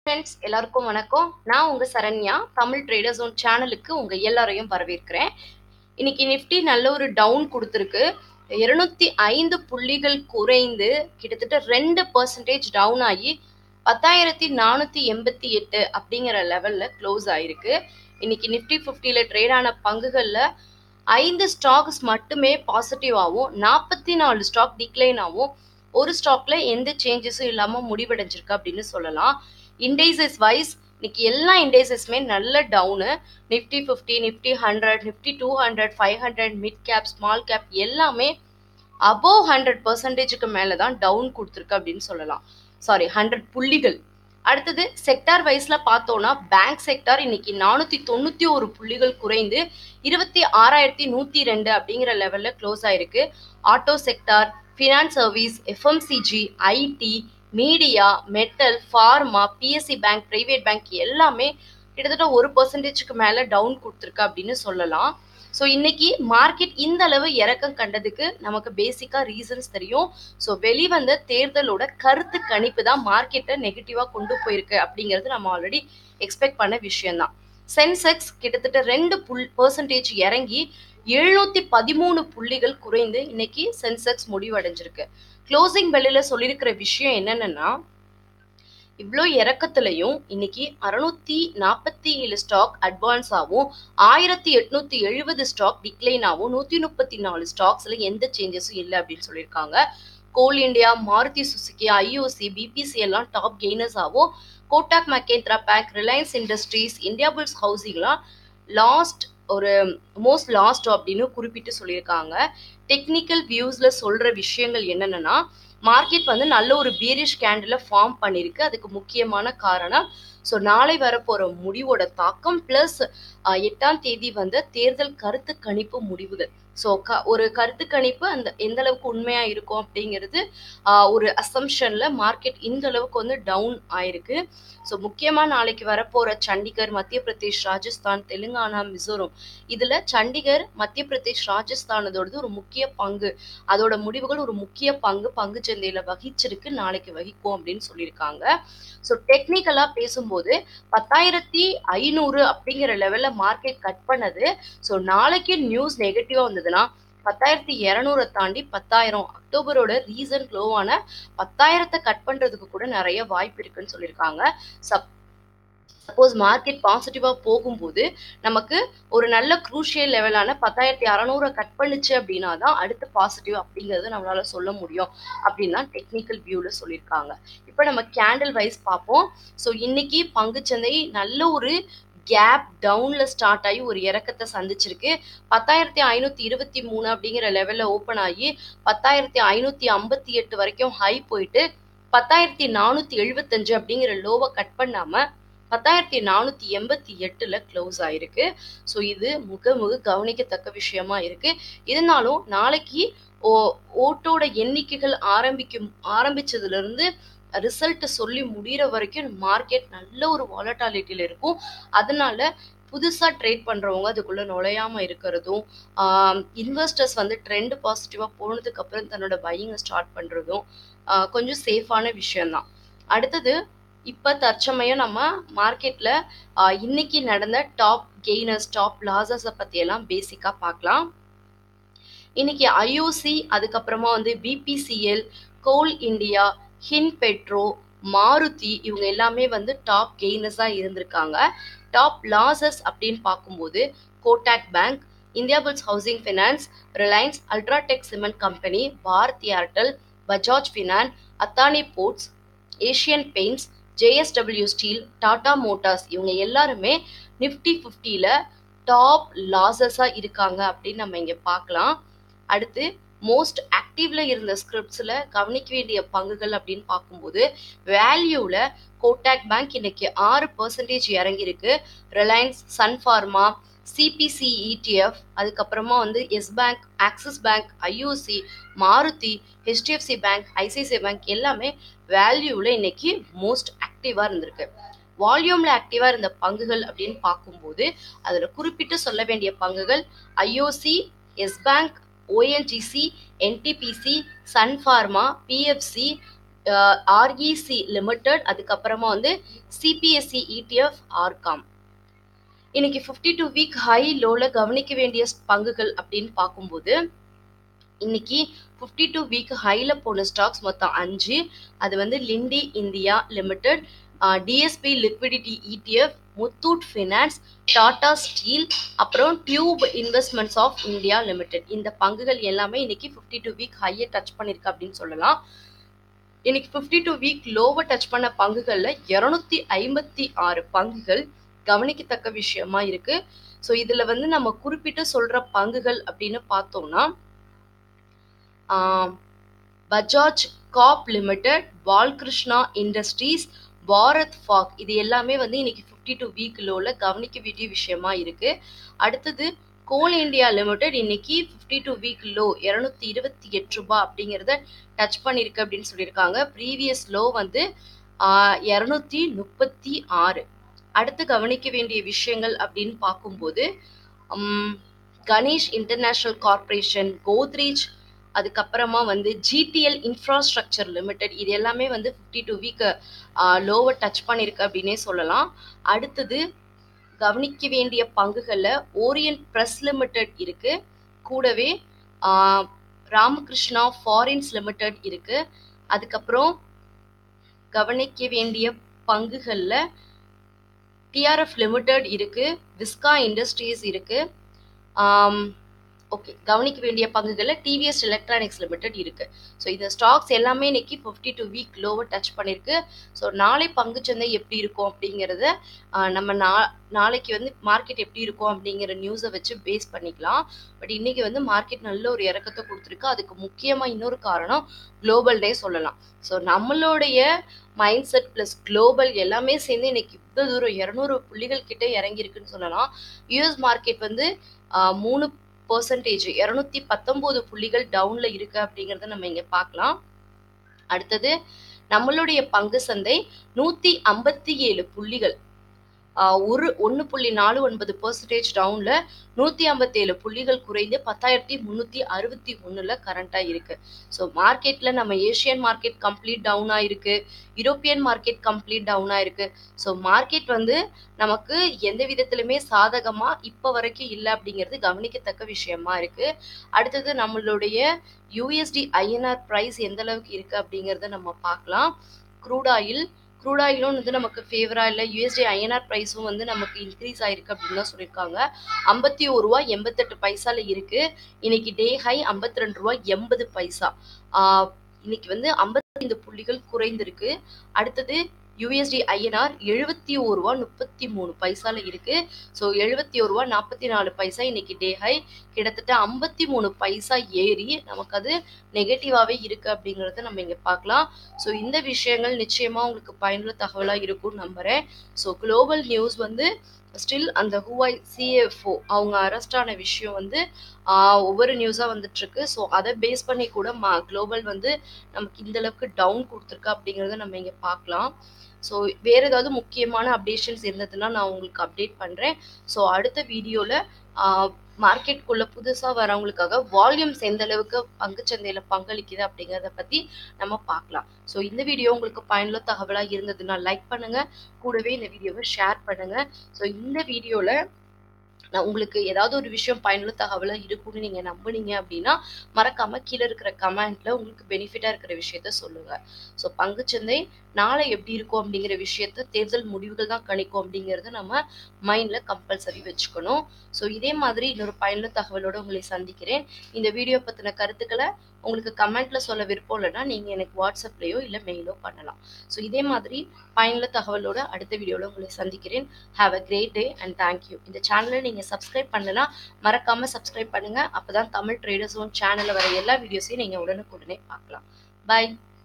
friends எல்லாருக்கும் வணக்கம் நான் உங்க சரண்யா தமிழ் ட்ரேடர்ஸ் ஒன் சேனலுக்கு உங்க எல்லாரையும் வரவேற்கிறேன் இன்னைக்கு நிஃப்டி நல்ல ஒரு டவுன் கொடுத்துருக்கு இருநூத்தி ஐந்து புள்ளிகள் குறைந்து கிட்டத்தட்ட ரெண்டு பர்சன்டேஜ் டவுன் ஆகி பத்தாயிரத்தி நானூத்தி எண்பத்தி எட்டு அப்படிங்கிற லெவல்ல க்ளோஸ் ஆயிருக்கு இன்னைக்கு நிஃப்டி ஃபிஃப்டியில ட்ரேட் ஆன பங்குகள்ல ஐந்து ஸ்டாக்ஸ் மட்டுமே பாசிட்டிவாகவும் நாற்பத்தி நாலு ஸ்டாக் டிக்ளைன் ஆகும் ஒரு ஸ்டாக்ல எந்த சேஞ்சஸும் இல்லாம முடிவடைஞ்சிருக்கு அப்படின்னு சொல்லலாம் இண்டேசஸ் வைஸ் இன்னைக்கு எல்லா இண்டேசஸுமே நல்ல down Nifty fifty Nifty hundred Nifty two hundred five hundred mid cap small cap எல்லாமே அபோவ் ஹண்ட்ரட் பர்சன்டேஜுக்கு மேலே தான் டவுன் கொடுத்துருக்கு அப்படின்னு சொல்லலாம் சாரி ஹண்ட்ரட் புள்ளிகள் அடுத்தது செக்டார் வைஸ்ல பார்த்தோம்னா பேங்க் செக்டார் இன்னைக்கு நானூத்தி தொண்ணூத்தி ஒரு புள்ளிகள் குறைந்து இருபத்தி ஆறாயிரத்தி நூத்தி ரெண்டு அப்படிங்கிற லெவல்ல க்ளோஸ் ஆயிருக்கு auto sector finance service FMCG IT media metal pharma PSC bank private bank எல்லாமே கிட்டத்தட்ட ஒரு பர்சன்டேஜுக்கு மேலே டவுன் கொடுத்துருக்கு அப்படின்னு சொல்லலாம் ஸோ இன்னைக்கு மார்க்கெட் இந்த அளவு இறக்கம் கண்டதுக்கு நமக்கு பேசிக்காக ரீசன்ஸ் தெரியும் ஸோ வெளிவந்த தேர்தலோட கருத்து கணிப்பு தான் மார்க்கெட்டை நெகட்டிவாக கொண்டு போயிருக்கு அப்படிங்கிறது நம்ம ஆல்ரெடி எக்ஸ்பெக்ட் பண்ண விஷயம்தான் சென்செக்ஸ் கிட்டத்தட்ட ரெண்டு புல் பர்சன்டேஜ் இறங்கி எழுநூத்தி பதிமூணு புள்ளிகள் குறைந்து இன்னைக்கு சென்செக்ஸ் முடிவடைஞ்சிருக்கு க்ளோசிங் பெல்லில் சொல்லியிருக்கிற விஷயம் என்னென்னா இவ்வளோ இறக்கத்துலையும் இன்னைக்கு அறுநூத்தி நாற்பத்தி ஏழு ஸ்டாக் அட்வான்ஸ் ஆகும் ஆயிரத்தி எட்நூத்தி எழுபது ஸ்டாக் டிக்ளைன் ஆகும் நூத்தி முப்பத்தி நாலு ஸ்டாக்ஸ்ல எந்த சேஞ்சஸும் இல்லை அப்படின்னு சொல்லியிருக்காங்க Coal India Maruti Suzuki IOC BPC எல்லாம் டாப் கெய்னர்ஸ் ஆகும் Kotak Mahindra bank Reliance Industries India Bulls ஹவுசிங்லாம் லாஸ்ட் ஒரு மோஸ்ட் லாஸ்ட் அப்படின்னு குறிப்பிட்டு சொல்லியிருக்காங்க டெக்னிக்கல் வியூஸ்ல சொல்ற விஷயங்கள் என்னென்னா மார்க்கெட் வந்து நல்ல ஒரு பீரிஷ் கேண்டில் ஃபார்ம் பண்ணியிருக்கு அதுக்கு முக்கியமான காரணம் ஸோ நாளை வரப்போகிற முடிவோட தாக்கம் ப்ளஸ் எட்டாம் தேதி வந்த தேர்தல் கருத்து கணிப்பு முடிவுகள் ஸோ க ஒரு கருத்து கணிப்பு அந்த எந்த அளவுக்கு உண்மையாக இருக்கும் அப்படிங்கிறது ஒரு அசம்ஷனில் மார்க்கெட் இந்த அளவுக்கு வந்து டவுன் ஆயிருக்கு ஸோ முக்கியமாக நாளைக்கு வரப்போகிற சண்டிகர் மத்திய பிரதேஷ் ராஜஸ்தான் தெலுங்கானா மிசோரம் இதில் சண்டிகர் மத்திய பிரதேஷ் ராஜஸ்தானதோடது ஒரு முக்கிய பங்கு அதோட முடிவுகள் ஒரு முக்கிய பங்கு பங்கு சந்தையில் வகிச்சிருக்கு நாளைக்கு வகிக்கும் அப்படின்னு சொல்லியிருக்காங்க ஸோ டெக்னிக்கலாக பேசும்போது பத்தாயிரத்தி ஐநூறு அப்படிங்கிற லெவலில் மார்க்கெட் கட் பண்ணது ஸோ நாளைக்கு நியூஸ் நெகட்டிவாக வந்ததுன்னா பத்தாயிரத்தி இரநூறை தாண்டி பத்தாயிரம் அக்டோபரோட ரீசன் க்ளோவான பத்தாயிரத்தை கட் பண்ணுறதுக்கு கூட நிறைய வாய்ப்பு இருக்குன்னு சொல்லியிருக்காங்க சப் சப்போஸ் மார்க்கெட் பாசிட்டிவாக போகும்போது நமக்கு ஒரு நல்ல குரூஷியல் லெவலான பத்தாயிரத்தி அறநூறை கட் பண்ணுச்சு அப்படின்னா தான் அடுத்து பாசிட்டிவ் அப்படிங்கிறது நம்மளால சொல்ல முடியும் அப்படின்னா டெக்னிக்கல் வியூவில் சொல்லியிருக்காங்க இப்போ நம்ம கேண்டில் வைஸ் பார்ப்போம் ஸோ இன்னைக்கு பங்குச்சந்தை நல்ல ஒரு கேப் டவுன்ல ஸ்டார்ட் ஆகி ஒரு இறக்கத்தை சந்திச்சிருக்கு பத்தாயிரத்தி ஐநூத்தி இருபத்தி மூணு அப்படிங்கிற லெவல்ல ஓப்பன் ஆகி பத்தாயிரத்தி ஐநூத்தி ஐம்பத்தி எட்டு வரைக்கும் ஹை போயிட்டு பத்தாயிரத்தி நானூத்தி எழுபத்தஞ்சு அப்படிங்கிற லோவை கட் பண்ணாம பத்தாயிரத்தி நானூத்தி எண்பத்தி எட்டுல க்ளோஸ் ஆயிருக்கு ஸோ இது மிக மிக கவனிக்கத்தக்க விஷயமா இருக்கு இருந்தாலும் நாளைக்கு ஓ ஓட்டோட எண்ணிக்கைகள் ஆரம்பிக்கும் ஆரம்பிச்சதுல இருந்து ரிசல்ட் சொல்லி முடிகிற வரைக்கும் மார்க்கெட் நல்ல ஒரு வாலட்டாலிட்டியில் இருக்கும் அதனால புதுசாக ட்ரேட் பண்ணுறவங்க அதுக்குள்ளே நுழையாமல் இருக்கிறதும் இன்வெஸ்டர்ஸ் வந்து ட்ரெண்ட் பாசிட்டிவாக போனதுக்கு அப்புறம் தன்னோட பையிங்கை ஸ்டார்ட் பண்ணுறதும் கொஞ்சம் சேஃபான விஷயம்தான் அடுத்தது இப்போ தற்சமயம் நம்ம மார்க்கெட்டில் இன்னைக்கு நடந்த டாப் கெய்னர்ஸ் டாப் லாசஸை பற்றியெல்லாம் பேசிக்காக பார்க்கலாம் இன்னைக்கு ஐஓசி அதுக்கப்புறமா வந்து பிபிசிஎல் கோல் இந்தியா ஹின் பெட்ரோ மாருதி இவங்க எல்லாமே வந்து டாப் கெய்னர்ஸாக இருந்திருக்காங்க டாப் லாசஸ் அப்படின்னு பார்க்கும்போது Kotak bank India Bulls housing finance Reliance UltraTech cement company Bharat Airtel Bajaj finance Adani ports Asian paints JSW steel Tata motors இவங்க எல்லாருமே நிஃப்டி ஃபிஃப்டியில் டாப் லாசஸாக இருக்காங்க அப்படின்னு நம்ம இங்கே பார்க்கலாம் அடுத்து மோஸ்ட் ஆக்டிவ்ல இருந்த ஸ்கிரிப்ட்ஸில் கவனிக்க வேண்டிய பங்குகள் அப்படின்னு பார்க்கும்போது வேல்யூவில் கோட்டாக் பேங்க் இன்னைக்கு ஆறு பர்சன்டேஜ் இறங்கியிருக்கு ரிலையன்ஸ் சன்ஃபார்மா சிபிசி இடிஎஃப் அதுக்கப்புறமா வந்து Yes bank Axis bank IOC Maruti HDFC bank ICICI bank எல்லாமே வேல்யூவில் இன்னைக்கு மோஸ்ட் ஆக்டிவாக இருந்திருக்கு வால்யூமில் ஆக்டிவாக இருந்த பங்குகள் அப்படின்னு பார்க்கும்போது அதில் குறிப்பிட்டு சொல்ல வேண்டிய பங்குகள் IOC Yes Bank ONGC NTPC Sun Pharma PFC REC limited அதுக்கப்புறமா வந்து சிபிஎஸ்சி இடிஎஃப் ஆர்காம் இன்னைக்கு ஃபிஃப்டி டூ வீக் ஹை லோல கவனிக்க வேண்டிய பங்குகள் அப்படின்னு பார்க்கும்போது இன்னைக்கு ஃபிஃப்டி டூ வீக் ஹைல போன ஸ்டாக்ஸ் மொத்தம் அஞ்சு அது வந்து Linde India limited DSP liquidity ETF Muthoot finance Tata steel அப்புறம் tube investments of India limited இந்த பங்குகள் எல்லாமே இன்னைக்கு ஃபிஃப்டி டூ வீக் ஹையை டச் பண்ணியிருக்கு அப்படின்னு சொல்லலாம் இன்னைக்கு ஃபிஃப்டி டூ வீக் லோவை டச் பண்ண பங்குகளில் இரநூத்தி ஐம்பத்தி ஆறு பங்குகள் கவனிக்கத்தக்க விஷயமா இருக்கு ஸோ இதுல வந்து நம்ம குறிப்பிட்டு சொல்ற பங்குகள் அப்படின்னு பார்த்தோம்னா Bajaj corp limited Balkrishna industries Bharat ஃபாக் இது எல்லாமே வந்து இன்னைக்கு ஃபிஃப்டி டூ வீக் லோல கவனிக்க வேண்டிய விஷயமா இருக்கு அடுத்தது கோல் இந்தியா லிமிடெட் இன்னைக்கு ஃபிஃப்டி டூ வீக் லோ இரநூத்தி இருபத்தி எட்டு ரூபாய் அப்படிங்கிறத டச் பண்ணியிருக்கு அப்படின்னு சொல்லியிருக்காங்க ப்ரீவியஸ் லோ வந்து இரநூத்தி முப்பத்தி ஆறு அடுத்து கவனிக்க வேண்டிய விஷயங்கள் அப்படின்னு பார்க்கும்போது கணேஷ் இன்டர்நேஷ்னல் கார்பரேஷன் கோத்ரேஜ் அதுக்கப்புறமா வந்து ஜிடிஎல் இன்ஃப்ராஸ்ட்ரக்சர் லிமிடெட் இது எல்லாமே வந்து ஃபிஃப்டி டூ வீக் லோவை டச் பண்ணியிருக்கு அப்படின்னே சொல்லலாம் அடுத்தது கவனிக்க வேண்டிய பங்குகளில் ஓரியன்ட் ப்ரெஸ் லிமிடெட் இருக்கு கூடவே ராமகிருஷ்ணா ஃபாரின்ஸ் லிமிடெட் இருக்கு அதுக்கப்புறம் கவனிக்க வேண்டிய பங்குகளில் டிஆர்எஃப் லிமிடெட் இருக்கு விஸ்கா இண்டஸ்ட்ரீஸ் இருக்கு ஓகே கவனிக்க வேண்டிய பங்குகளில் டிவிஎஸ் எலக்ட்ரானிக்ஸ் லிமிடெட் இருக்கு ஸோ இந்த ஸ்டாக்ஸ் எல்லாமே இன்னைக்கு ஃபிஃப்டி டூ வீக் லோவை டச் பண்ணியிருக்கு ஸோ நாளை பங்குச்சந்தை எப்படி இருக்கும் அப்படிங்கிறத நம்ம நா நாளைக்கு வந்து மார்க்கெட் எப்படி இருக்கும் அப்படிங்கிற நியூஸை வச்சு பேஸ் பண்ணிக்கலாம் பட் இன்னைக்கு வந்து மார்க்கெட் நல்ல ஒரு இறக்கத்தை கொடுத்துருக்கு அதுக்கு முக்கியமாக இன்னொரு காரணம் குளோபல் டே சொல்லலாம் ஸோ நம்மளுடைய மைண்ட் செட் ப்ளஸ் குளோபல் எல்லாமே சேர்ந்து இன்னைக்கு இவ்வளோ தூரம் இரநூறு புள்ளிகள் கிட்ட இறங்கியிருக்குன்னு சொல்லலாம் யூஎஸ் மார்க்கெட் வந்து மூணு பர்சன்டேஜ் இரநூத்தி பத்தொம்போது புள்ளிகள் டவுன்ல இருக்கு அப்படிங்கிறத நம்ம இங்க பார்க்கலாம் அடுத்தது நம்மளுடைய பங்கு சந்தை நூத்தி ஐம்பத்தி ஏழு புள்ளிகள் ஒரு ஒன்று புள்ளி நாலு ஒன்பது பர்சன்டேஜ் டவுன்ல நூத்தி ஐம்பத்தி ஏழு புள்ளிகள் குறைந்து பத்தாயிரத்தி முந்நூற்றி அறுபத்தி ஒன்றில் கரண்டாக இருக்கு ஸோ மார்க்கெட்ல நம்ம ஏஷியன் மார்க்கெட் கம்ப்ளீட் டவுன் ஆயிருக்கு யூரோப்பியன் மார்க்கெட் கம்ப்ளீட் டவுன் ஆயிருக்கு ஸோ மார்க்கெட் வந்து நமக்கு எந்த விதத்திலுமே சாதகமா இப்போ வரைக்கும் இல்லை அப்படிங்கிறது கவனிக்கத்தக்க விஷயமா இருக்கு அடுத்தது நம்மளுடைய யூஎஸ்டி ஐஎன்ஆர் ப்ரைஸ் எந்த அளவுக்கு இருக்கு அப்படிங்கிறத நம்ம பார்க்கலாம் க்ரூட் ஆயில் க்ரூட் ஆயிலும் வந்து நமக்கு ஃபேவராக இல்லை யூஎஸ்டி ஐஎன்ஆர் ப்ரைஸும் வந்து நமக்கு இன்க்ரீஸ் ஆயிருக்கு அப்படின்னு தான் சொல்லியிருக்காங்க ஐம்பத்தி ஒரு ரூபா எண்பத்தெட்டு பைசால இருக்கு இன்னைக்கு டே ஹை ஐம்பத்தி ரெண்டு ரூபா எண்பது பைசா இன்னைக்கு வந்து ஐம்பத்தைந்து புள்ளிகள் குறைந்திருக்கு அடுத்தது யூஎஸ்டி ஐஎன்ஆர் எழுபத்தி ஒரு ரூபா முப்பத்தி மூணு பைசால இருக்கு ஸோ எழுபத்தி ஒரு ரூபா நாற்பத்தி நாலு பைசா இன்னைக்கு டே ஹை கிட்டத்தட்ட ஐம்பத்தி மூணு பைசா ஏறி நமக்கு அது நெகட்டிவாகவே இருக்கு அப்படிங்கிறத நம்ம இங்கே பார்க்கலாம் ஸோ இந்த விஷயங்கள் நிச்சயமா உங்களுக்கு பயனுள்ள தகவலாக இருக்கும்னு நம்புறேன் ஸோ குளோபல் நியூஸ் வந்து ஸ்டில் அந்த ஹூஐ சிஎஃப்ஓ அவங்க அரெஸ்ட் ஆன விஷயம் வந்து ஒவ்வொரு நியூஸாக வந்துட்டு இருக்கு ஸோ அதை பேஸ் பண்ணி கூட மா குளோபல் வந்து நமக்கு இந்த அளவுக்கு டவுன் கொடுத்துருக்கு அப்படிங்கிறத நம்ம இங்கே பார்க்கலாம் ஸோ வேற ஏதாவது முக்கியமான அப்டேஷன்ஸ் இருந்ததுன்னா நான் உங்களுக்கு அப்டேட் பண்ணுறேன் ஸோ அடுத்த வீடியோவில் மார்க்கெட்குள்ள புதுசாக வரவங்களுக்காக வால்யூம்ஸ் எந்த அளவுக்கு பங்குச்சந்தையில் பங்களிக்குது அப்படிங்கிறத பற்றி நம்ம பார்க்கலாம் ஸோ இந்த வீடியோ உங்களுக்கு பயனுள்ள தகவலாக இருந்ததுன்னா லைக் பண்ணுங்க கூடவே இந்த வீடியோவை ஷேர் பண்ணுங்க ஸோ இந்த வீடியோவில் நான் உங்களுக்கு ஏதாவது ஒரு விஷயம் பயனுள்ள தகவலாக இருக்கும்னு நீங்கள் நம்புனீங்க அப்படின்னா மறக்காம கீழே இருக்கிற கமெண்ட்ல உங்களுக்கு பெனிஃபிட்டாக இருக்கிற விஷயத்த சொல்லுங்க ஸோ பங்குச்சந்தை நாளை எப்படி இருக்கும் அப்படிங்கிற விஷயத்த தேர்தல் முடிவுகள் தான் கணிக்கும் அப்படிங்கிறத நம்ம மைண்ட்ல கம்பல்சரி வச்சுக்கணும் ஸோ இதே மாதிரி இன்னொரு பயனுள்ள தகவலோட உங்களை சந்திக்கிறேன் இந்த வீடியோ பற்றின கருத்துக்களை உங்களுக்கு கமெண்ட்ல சொல்ல விருப்பம் இல்லைன்னா நீங்கள் எனக்கு வாட்ஸ்அப்லேயோ இல்லை மெயிலோ பண்ணலாம் ஸோ இதே மாதிரி பயனுள்ள தகவலோட அடுத்த வீடியோவில் உங்களை சந்திக்கிறேன் have a great day and thank you இந்த சேனலை நீங்கள் சப்ஸ்கிரைப் பண்ணலாம் மறக்காமல் சப்ஸ்கிரைப் பண்ணுங்கள் அப்போ தான் தமிழ் ட்ரேடர்ஸ் ஓன் சேனலில் வர எல்லா வீடியோஸையும் நீங்கள் உடனுக்குடனே பார்க்கலாம் பாய்